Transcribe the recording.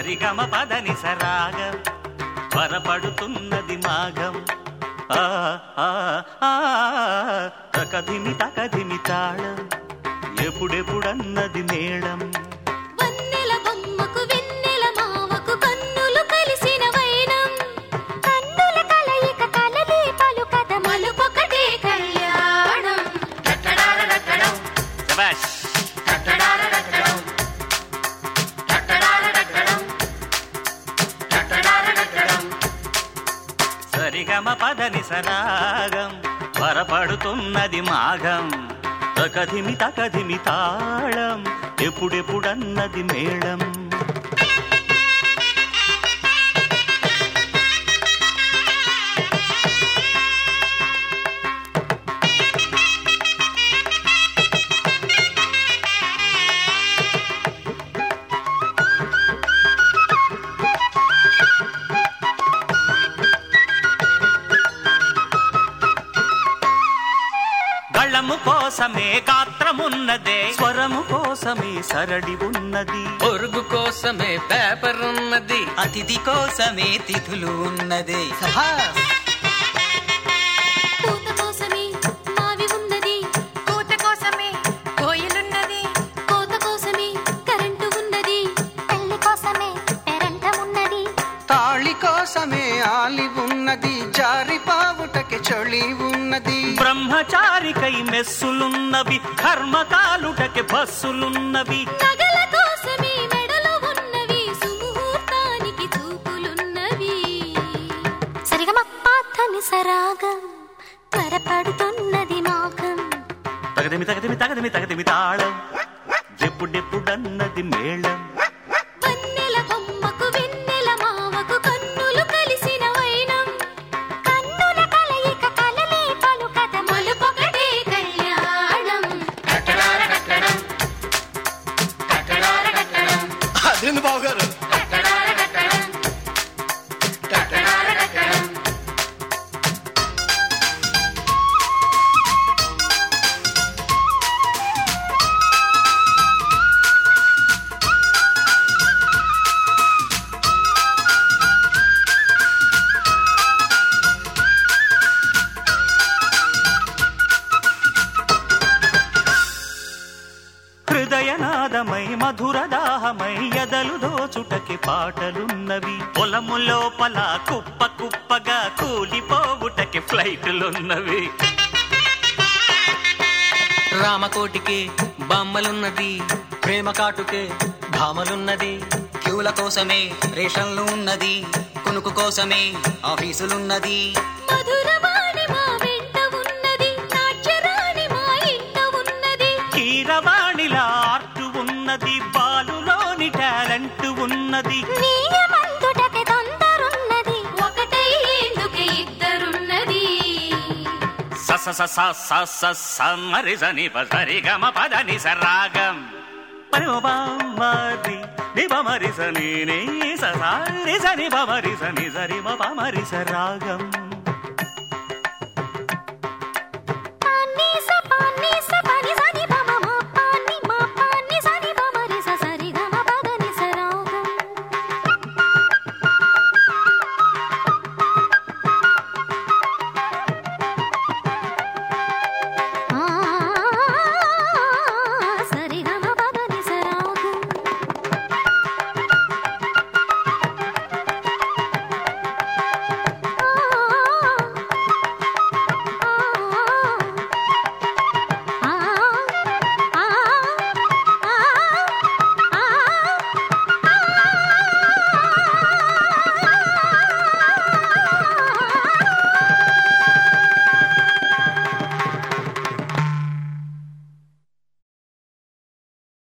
సరిగమ పదని సరాగం త్వరపడుతున్నది మాఘం ఆ ఆ ఆ తకధిమి తకధిమి తాళం ఎప్పుడెప్పుడన్నది మేళం వన్నెల బొమ్మకు వెన్నెల మావకు కన్నులు కలిసిన వైనం కన్నుల కలయిక కలలే పలుకద మలుపొకటే కళ్యాణం శభాష్ సరిగమ పదని సరాగం త్వరపడుతున్నది మాఘం తకధిమి తకధిమి తాళం ఎప్పుడెప్పుడన్నది మేళం గళము కోసమే గాత్రమున్నదే స్వరము కోసమే సరడి ఉన్నది పొరుగు కోసమే పేపర్ ఉన్నది అతిథి కోసమే తిథులు ఉన్నదే పూత కోసమే మావి ఉన్నది కూత కోసమే కోయిలున్నది కోత కోసమే కరెంటు ఉన్నది పెళ్లి కోసమే పెరంట ఉన్నది తాళి కోసమే ఆలి ఉన్నది జారిపావుటకి చొళి ఉన్నది బ్రహ్మచారికై మెస్సులున్నవి కర్మకాలుటకి బస్సులున్నవి నగల కోసమే మెడలో ఉన్నవి సుముహూర్తానికి చూపులున్నవి సరిగమ పాతని సరాగం త్వరపడుతున్నది మాఘం తగదిమి తగదిమి తగదిమి తగదిమి తాళం ఎప్పుడెప్పుడన్నది మేళం వన్నెల బొమ్మకు వెన్నెల మావకు కన్నులు కలిసిన వైనం కన్నుల కలయిక కలలే పలుకద మలుపొకటే కళ్యాణం అదేంది బావగారు హృదయనాదమై మధురదాహమై ఎదలు దోచుటకి పాటలున్నవి పొలము లోపల కుప్ప కుప్పగా కూలిపోవుటకి ఫ్లైటులున్నవి రామకోటికి బొమ్మలున్నది ప్రేమ కాటుకే భామలున్నది క్యూల కోసమే రేషన్లు ఉన్నది కునుకు కోసమే ఆఫీసులున్నది మధురవాణి మా వెంట ఉన్నది నాట్యరాణి మా ఇంట ఉన్నది కీరవాణిలా ఆర్టు ఉన్నది బాలులోని టాలెంట్ ఉన్నది నీయమందుటకి తొందరున్నది ఒకటై ఎందుకే ఇద్దరున్నది స స స స స స స మరి సని ప సరి గమ పదని సరాగం మరి ఓ బా మరి ని బ మరి సని ని స స రి సని బ మరి సని సరి బ బ మరి సరాగం